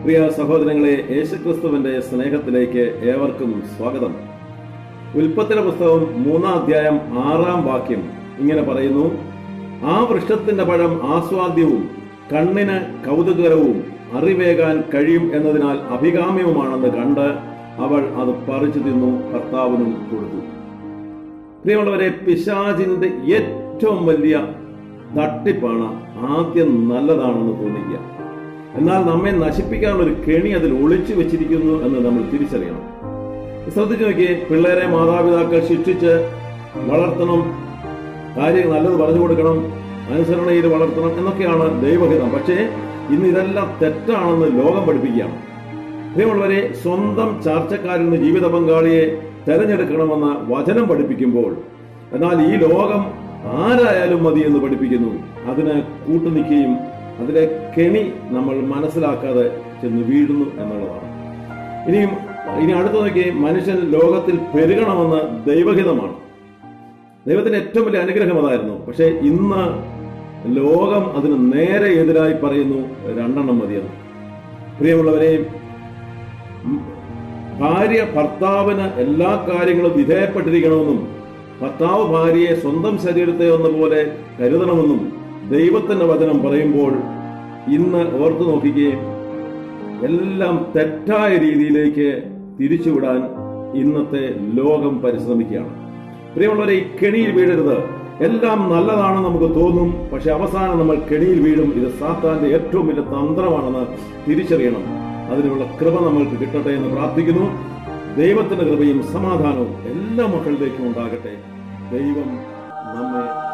പ്രിയ സഹോദരങ്ങളെ യേശുക്രിസ്തുവിന്റെ സ്നേഹത്തിലേക്ക് ഏവർക്കും സ്വാഗതം ഉൽപ്പത്തിയുടെ പുസ്തകം മൂന്നാം അധ്യായം ആറാം വാക്യം ഇങ്ങനെ പറയുന്നു ആ വൃക്ഷത്തിന്റെ പഴം ആസ്വാദ്യവും കണ്ണിന് കൗതുകരവും അറിവേകാൻ കഴിയും എന്നതിനാൽ അഭികാമ്യവുമാണെന്ന് കണ്ട് അവൾ അത് പറിച്ചു തിന്നു ഭർത്താവിനും കൊടുത്തു പ്രിയമുള്ളവരെ പിശാചിന്റെ ഏറ്റവും വലിയ തട്ടിപ്പാണ് ആദ്യം നല്ലതാണെന്ന് തോന്നിക്കുക എന്നാൽ നമ്മെ നശിപ്പിക്കാനുള്ള ഒരു കെണി അതിൽ ഒളിച്ചു വെച്ചിരിക്കുന്നു എന്ന് നമ്മൾ തിരിച്ചറിയണം ശ്രദ്ധിച്ചു നോക്കിയേ പിള്ളേരെ മാതാപിതാക്കൾ ശിക്ഷിച്ച് വളർത്തണം കാര്യം നല്ലത് പറഞ്ഞു കൊടുക്കണം അനുസരണയിൽ വളർത്തണം എന്നൊക്കെയാണ് ദൈവഹിതം പക്ഷേ ഇന്ന് ഇതെല്ലാം തെറ്റാണെന്ന് ലോകം പഠിപ്പിക്കുകയാണ് പ്രിയമുള്ളവരെ സ്വന്തം ചാർച്ചക്കാരിൽ നിന്ന് ജീവിത പങ്കാളിയെ തെരഞ്ഞെടുക്കണമെന്ന് വചനം പഠിപ്പിക്കുമ്പോൾ എന്നാൽ ഈ ലോകം ആരായാലും മതി എന്ന് പഠിപ്പിക്കുന്നു അതിന് കൂട്ടുനിൽക്കുകയും അതിലെ കെണി നമ്മൾ മനസ്സിലാക്കാതെ ചെന്ന് വീഴുന്നു എന്നുള്ളതാണ് ഇനിയും ഇനി അടുത്ത നോക്കി മനുഷ്യൻ ലോകത്തിൽ പെരുകണമെന്ന് ദൈവഹിതമാണ് ദൈവത്തിന്റെ ഏറ്റവും വലിയ അനുഗ്രഹം അതായിരുന്നു പക്ഷെ ഇന്ന് ലോകം അതിന് നേരെ എതിരായി പറയുന്നു രണ്ടെണ്ണം മതിയെന്ന് പ്രിയമുള്ളവരെ ഭാര്യ ഭർത്താവിന് എല്ലാ കാര്യങ്ങളും വിധേയപ്പെട്ടിരിക്കണമെന്നും ഭർത്താവ് ഭാര്യയെ സ്വന്തം ശരീരത്തെ എന്ന പോലെ കരുതണമെന്നും ദൈവത്തിന്റെ വചനം പറയുമ്പോൾ ഇന്ന് ഓർത്തു നോക്കുകയും എല്ലാം തെറ്റായ രീതിയിലേക്ക് തിരിച്ചുവിടാൻ ഇന്നത്തെ ലോകം പരിശ്രമിക്കുകയാണ് പ്രിയമുള്ളവരെ ഈ കെണിയിൽ വീഴരുത് എല്ലാം നല്ലതാണെന്ന് നമുക്ക് തോന്നും പക്ഷെ അവസാനം നമ്മൾ കെണിയിൽ വീഴും ഇത് സാത്താന്റെ ഏറ്റവും വലിയ തന്ത്രമാണെന്ന് തിരിച്ചറിയണം അതിനുള്ള കൃപ നമ്മൾക്ക് കിട്ടട്ടെ എന്ന് പ്രാർത്ഥിക്കുന്നു ദൈവത്തിന്റെ കൃപയും സമാധാനവും എല്ലാ മക്കളിലേക്കും ഉണ്ടാകട്ടെ ദൈവം നമ്മെ